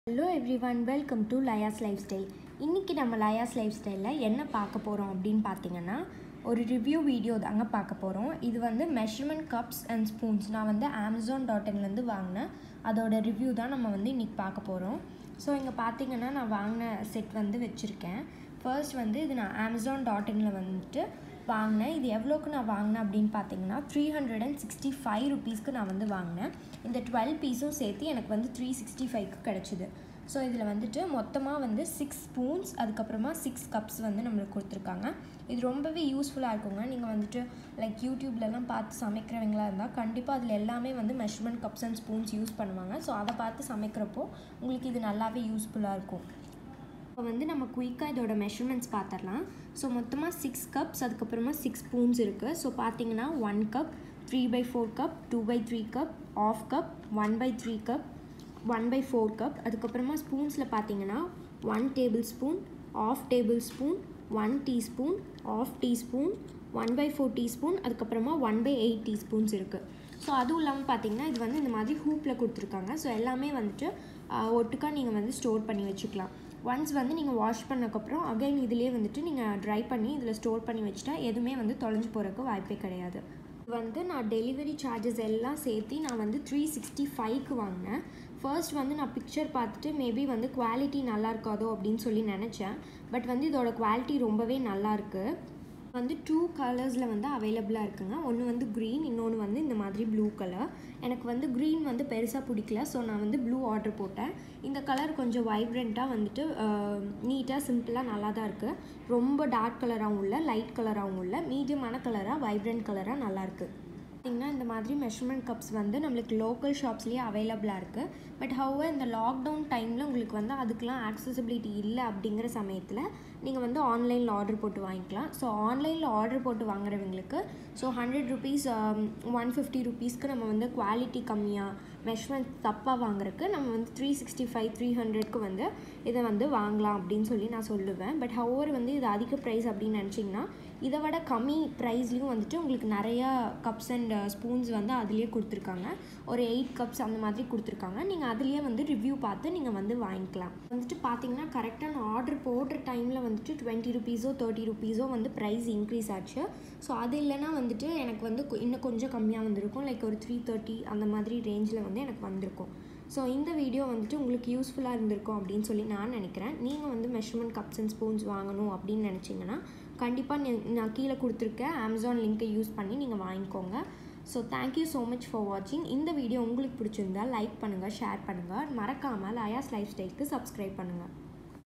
hello everyone welcome to Laya's lifestyle இன்றைக்கி நம்ம Laya's life ஸ்டைலில் என்ன பார்க்க போகிறோம் அப்படின்னு பார்த்தீங்கன்னா ஒரு ரிவ்யூ வீடியோ தாங்க பார்க்க போகிறோம் இது வந்து மெஷர்மெண்ட் கப்ஸ் அண்ட் ஸ்பூன்ஸ் நான் வந்து அமேசான் டாட் இன்லேருந்து வாங்கினேன் அதோட ரிவ்யூ தான் நம்ம வந்து இன்றைக்கி பார்க்க போகிறோம் ஸோ இங்கே பார்த்தீங்கன்னா நான் வாங்கின செட் வந்து வச்சுருக்கேன் ஃபர்ஸ்ட் வந்து இது நான் அமேசான் டாட் இனில் வந்துட்டு வாங்கினேன் இது எவ்வளோக்கு நான் வாங்கினேன் அப்படின்னு பார்த்தீங்கன்னா three hundred and sixty five ருபீஸ்க்கு நான் வந்து வாங்கினேன் இந்த டுவெல் பீஸும் சேர்த்து எனக்கு வந்து த்ரீ சிக்ஸ்டி ஃபைவ்க்கு கிடச்சிது ஸோ இதில் வந்துட்டு மொத்தமாக வந்து சிக்ஸ் ஸ்பூன்ஸ் அதுக்கப்புறமா சிக்ஸ் கப்ஸ் வந்து நம்மளுக்கு கொடுத்துருக்காங்க இது ரொம்பவே யூஸ்ஃபுல்லாக இருக்குங்க நீங்கள் வந்துட்டு லைக் யூடியூப்லலாம் பார்த்து சமைக்கிறவங்களா இருந்தால் கண்டிப்பாக அதில் எல்லாமே வந்து measurement cups and spoons use பண்ணுவாங்க ஸோ அதை பார்த்து சமைக்கிறப்போ உங்களுக்கு இது நல்லாவே யூஸ்ஃபுல்லாக இருக்கும் இப்போ வந்து நம்ம குயிக்காக இதோட மெஷர்மெண்ட்ஸ் பார்த்துடலாம் ஸோ மொத்தமாக சிக்ஸ் கப்ஸ் அதுக்கப்புறமா சிக்ஸ் ஸ்பூன்ஸ் இருக்குது ஸோ பார்த்தீங்கன்னா one cup three by four cup two by three cup half cup one by three cup one by four cup அதுக்கப்புறமா ஸ்பூன்ஸில் பார்த்தீங்கன்னா one tablespoon half tablespoon one teaspoon half teaspoon one by four teaspoon அதுக்கப்புறமா one by eight teaspoons இருக்குது so அதுவும் இல்லாமல் பார்த்தீங்கன்னா இது வந்து இந்த மாதிரி ஹூப்பில் கொடுத்துருக்காங்க ஸோ எல்லாமே வந்துட்டு ஒட்டுக்கா நீங்கள் வந்து ஸ்டோர் பண்ணி வச்சுக்கலாம் ஒன்ஸ் வந்து நீங்கள் வாஷ் பண்ணக்கப்புறம் அகைன் இதிலே வந்துட்டு நீங்கள் ட்ரை பண்ணி இதில் ஸ்டோர் பண்ணி வச்சுட்டா எதுவுமே வந்து தொலைஞ்சு போகிறதுக்கு வாய்ப்பே கிடையாது வந்து நான் டெலிவரி சார்ஜஸ் எல்லாம் சேர்த்து நான் வந்து த்ரீ சிக்ஸ்டி ஃபைவ்க்கு வாங்கினேன் ஃபர்ஸ்ட் வந்து நான் பிக்சர் பார்த்துட்டு மேபி வந்து குவாலிட்டி நல்லா இருக்காதோ அப்படின்னு சொல்லி நினச்சேன் பட் வந்து இதோட குவாலிட்டி ரொம்பவே நல்லா இருக்குது வந்து டூ கலர்ஸில் வந்து அவைலபிளாக இருக்குங்க ஒன்று வந்து க்ரீன் இன்னொன்று வந்து இந்த மாதிரி ப்ளூ கலர் எனக்கு வந்து க்ரீன் வந்து பெருசாக பிடிக்கல ஸோ நான் வந்து ப்ளூ ஆர்டர் போட்டேன் இந்த கலர் கொஞ்சம் வைப்ரண்ட்டாக வந்துட்டு நீட்டாக சிம்பிளாக நல்லா தான் இருக்குது ரொம்ப டார்க் கலராகவும் இல்லை லைட் கலராகவும் இல்லை மீடியமான கலராக வைப்ரண்ட் கலராக நல்லாயிருக்கு பார்த்திங்கன்னா இந்த மாதிரி மெஷர்மெண்ட் கப்ஸ் வந்து நம்மளுக்கு லோக்கல் ஷாப்ஸ்லேயே அவைலபிளாக இருக்குது பட் ஹவ் இந்த லாக்டவுன் டைமில் உங்களுக்கு வந்து அதுக்கெலாம் ஆக்சசிபிலிட்டி இல்லை அப்படிங்கிற சமயத்தில் நீங்கள் வந்து ஆன்லைனில் ஆர்டர் போட்டு வாங்கிக்கலாம் ஸோ ஆன்லைனில் ஆர்டர் போட்டு வாங்குறவங்களுக்கு so hundred rupees one fifty ருபீஸ்க்கு நம்ம வந்து குவாலிட்டி கம்மியாக மெஷர்மெண்ட் தப்பாக வாங்குறதுக்கு நம்ம வந்து த்ரீ சிக்ஸ்டி ஃபைவ் த்ரீ ஹண்ட்ரட்க்கு வந்து இதை வந்து வாங்கலாம் அப்படின்னு சொல்லி நான் சொல்லுவேன் பட் ஹவர் வந்து இது அதிக ப்ரைஸ் அப்படின்னு நினச்சிங்கன்னா இதை விட கம்மி ப்ரைஸ்லேயும் வந்துட்டு உங்களுக்கு நிறையா கப்ஸ் அண்ட் ஸ்பூன்ஸ் வந்து அதுலேயே கொடுத்துருக்காங்க ஒரு எயிட் கப்ஸ் அந்த மாதிரி கொடுத்துருக்காங்க நீங்கள் அதுலேயே வந்து ரிவ்யூ பார்த்து நீங்கள் வந்து வாங்கிக்கலாம் வந்துட்டு பார்த்தீங்கன்னா கரெக்டாக நான் ஆர்டர் போடுற டைமில் வந்துட்டு டுவெண்ட்டி ருபீஸோ தேர்ட்டி ருபீஸோ வந்து ப்ரைஸ் இன்க்ரீஸ் ஆச்சு ஸோ அது இல்லைனா வந்துட்டு எனக்கு வந்து இன்னும் கொஞ்சம் கம்மியாக வந்திருக்கும் லைக் ஒரு த்ரீ தேர்ட்டி அந்த மாதிரி ரேஞ்சில் வந்து எனக்கு வந்திருக்கும் ஸோ இந்த வீடியோ வந்துட்டு உங்களுக்கு யூஸ்ஃபுல்லாக இருந்திருக்கும் அப்படின்னு சொல்லி நான் நினைக்கிறேன் நீங்கள் வந்து மெஷர்மெண்ட் கப்ஸ் அண்ட் ஸ்பூன்ஸ் வாங்கணும் அப்படின்னு நினச்சிங்கன்னா கண்டிப்பாக நான் கீழே கொடுத்துருக்கேன் அமேசான் லிங்க்கை யூஸ் பண்ணி நீங்கள் வாங்கிக்கோங்க so thank you so much for வாட்சிங் இந்த வீடியோ உங்களுக்கு பிடிச்சிருந்தா லைக் பண்ணுங்கள் ஷேர் பண்ணுங்கள் மறக்காமல் லயாஸ் லைஃப் ஸ்டைலுக்கு சப்ஸ்கிரைப் பண்ணுங்கள்